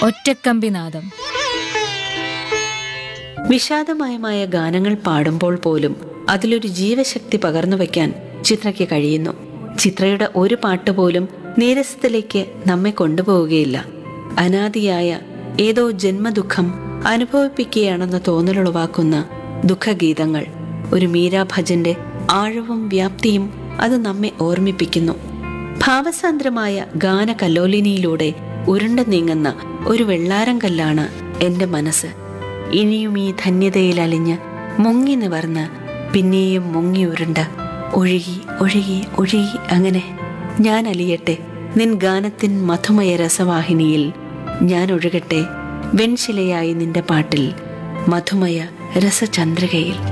ഒറ്റക്കമ്പിനാദം വിഷാദമയമായ ഗാനങ്ങൾ പാടുമ്പോൾ പോലും അതിലൊരു ജീവശക്തി പകർന്നു വയ്ക്കാൻ ചിത്രയ്ക്ക് കഴിയുന്നു ചിത്രയുടെ ഒരു പാട്ട് പോലും നീരസത്തിലേക്ക് നമ്മെ കൊണ്ടുപോവുകയില്ല അനാദിയായ ഏതോ ജന്മദുഃഖം അനുഭവിപ്പിക്കുകയാണെന്ന തോന്നലുളവാക്കുന്ന ദുഃഖഗീതങ്ങൾ ഒരു മീരാ ഭജന്റെ ആഴവും വ്യാപ്തിയും അത് നമ്മെ ഓർമ്മിപ്പിക്കുന്നു ഭാവസാന്ദ്രമായ ഗാനകല്ലോലിനിയിലൂടെ ഉരുണ്ടു നീങ്ങുന്ന ഒരു വെള്ളാരം കല്ലാണ് എൻ്റെ മനസ്സ് ഇനിയും ഈ ധന്യതയിൽ അലിഞ്ഞ് മുങ്ങി നിവർന്ന് പിന്നെയും മുങ്ങി ഉരുണ്ട് ഒഴുകി ഒഴുകി ഒഴുകി അങ്ങനെ ഞാൻ അലിയട്ടെ നിൻ ഗാനത്തിൻ മധുമയ രസവാഹിനിയിൽ ഞാൻ ഒഴുകട്ടെ വെൺശിലയായി നിന്റെ പാട്ടിൽ മധുമയ രസചന്ദ്രികയിൽ